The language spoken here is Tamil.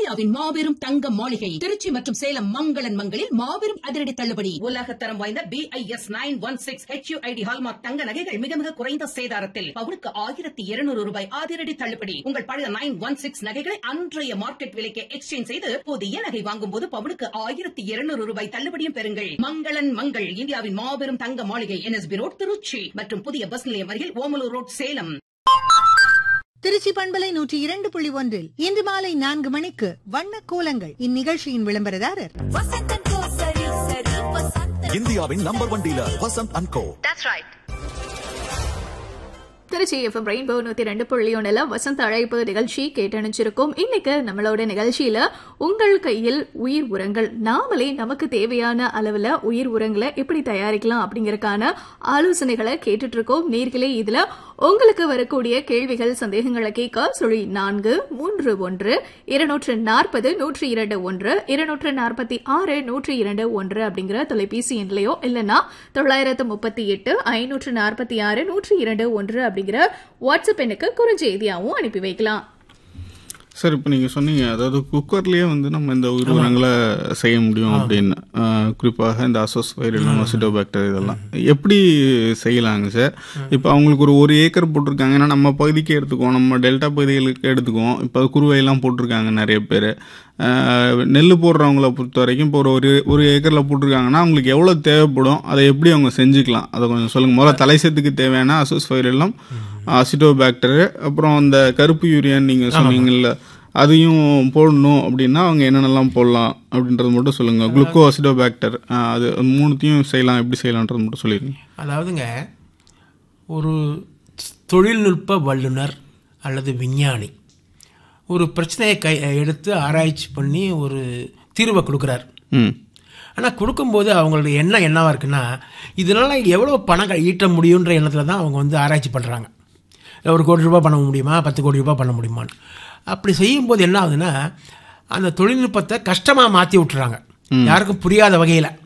இந்தியாவின் மாபெரும் தங்க மாளிகை திருச்சி மற்றும் சேலம் மங்களன் மங்களில் மாபெரும் அதிரடி தள்ளுபடி உலகத்தரம் வாய்ந்த B I S nine one six HUID hallmark தங்க நகைகள் மிக மிக குறைந்த சேதாரத்தில் பவுனுக்கு ஆயிரத்தி இருநூறு ரூபாய் அதிரடி தள்ளுபடி உங்கள் பழைய நைன் ஒன் சிக்ஸ் நகைகளை அன்றைய மார்க்கெட் விலைக்கு எக்ஸ்சேஞ்ச் செய்து புதிய நகை வாங்கும் போது பவுனுக்கு ஆயிரத்தி இருநூறு ரூபாய் தள்ளுபடியும் பெறுங்கள் மங்களன் மங்கள் இந்தியாவின் மாபெரும் தங்க மாளிகை என்எஸ்பி ரோட் திருச்சி மற்றும் புதிய பஸ் நிலையம் அருகில் ஓமலூர் ரோட் சேலம் திருச்சி பண்பலை நூற்றி இரண்டு புள்ளி ஒன்றில் இன்று மாலை நான்கு மணிக்கு வண்ண கோலங்கள் இந்நிகழ்ச்சியின் விளம்பரதாரர் இந்தியாவின் number one dealer Vasanth and co Tiruchi FM Rainbow நூத்தி ரெண்டு புள்ளி ஒண்ணுல வசந்த அழைப்பு நிகழ்ச்சி கேட்டணிச்சிருக்கோம் இன்னைக்கு நம்மளோட நிகழ்ச்சியில உங்கள் கையில் உயிர் உரங்கள் நாமளே நமக்கு தேவையான அளவுல உயிர் உரங்களை எப்படி தயாரிக்கலாம் அப்படிங்கறக்கான ஆலோசனைகளை கேட்டுட்டு இருக்கோம் நேர்களே இதுல உங்களுக்கு வரக்கூடிய கேள்விகள் சந்தேகங்களை கேட்க சுழி நான்கு மூன்று ஒன்று இருநூற்று நாற்பது நூற்றி இரண்டு ஒன்று இருநூற்று நாற்பத்தி ஆறு நூற்றி இரண்டு ஒன்று அப்படிங்கிற தொலைபேசி எண்லையோ இல்லைன்னா தொள்ளாயிரத்து முப்பத்தி எட்டு ஐநூற்று நாற்பத்தி ஆறு நூற்றி இரண்டு ஒன்று அப்படிங்கிற வாட்ஸ்அப் எண்ணுக்கு குறுஞ்செய்தியாகவும் அனுப்பி வைக்கலாம் சார் இப்போ நீங்கள் சொன்னீங்க அதாவது குக்கர்லேயே வந்து நம்ம இந்த உயிரினங்களை செய்ய முடியும் அப்படின்னு ஆஹ், குறிப்பாக இந்த அசோஸ் வைரல் மொசிட்டோபாக்டர் இதெல்லாம் எப்படி செய்யலாங்க சார் இப்போ அவங்களுக்கு ஒரு ஒரு ஏக்கர் போட்டிருக்காங்க ஏன்னா நம்ம பகுதிக்கு எடுத்துக்குவோம் நம்ம டெல்டா பகுதிகளுக்கு எடுத்துக்குவோம் இப்போ குருவையெல்லாம் போட்டிருக்காங்க நிறைய பேர் நெல் போடுறவங்கள பொறுத்த வரைக்கும் இப்போ ஒரு ஒரு ஒரு ஏக்கரில் போட்டிருக்காங்கன்னா அவங்களுக்கு எவ்வளோ தேவைப்படும் அதை எப்படி அவங்க செஞ்சுக்கலாம் அதை கொஞ்சம் சொல்லுங்கள் முதல்ல தலைசத்துக்கு தேவையான அசோஸ் வைரல்லாம் அசிட்டோபாக்டர் அப்புறம் அந்த கருப்பு யூரியான்னு நீங்கள் சொன்னீங்கல்ல அதையும் போடணும் அப்படின்னா அவங்க என்னென்னலாம் போடலாம் அப்படின்றது மட்டும் சொல்லுங்க குளுக்கோ அசிடோபாக்டர் அது மூணுத்தையும் செய்யலாம் எப்படி செய்யலான்றது மட்டும் சொல்லிடுங்க அதாவதுங்க ஒரு தொழில்நுட்ப வல்லுனர் அல்லது விஞ்ஞானி ஒரு பிரச்சனையை கை எடுத்து ஆராய்ச்சி பண்ணி ஒரு தீர்வை கொடுக்குறார் ம் ஆனால் கொடுக்கும்போது அவங்களுடைய எண்ணம் என்னவா இருக்குன்னா இதனால் எவ்வளோ பணம் க- ஈட்ட முடியுன்ற எண்ணத்தில் தான் அவங்க வந்து ஆராய்ச்சி பண்ணுறாங்க ஒரு கோடி ரூபாய் பண்ண முடியுமா பத்து கோடி ரூபாய் பண்ண முடியுமான்னு அப்படி செய்யும்போது என்ன ஆகுதுன்னா அந்த தொழில்நுட்பத்தை கஷ்டமாக மாற்றி விட்டுறாங்க யாருக்கும் புரியாத வகையில்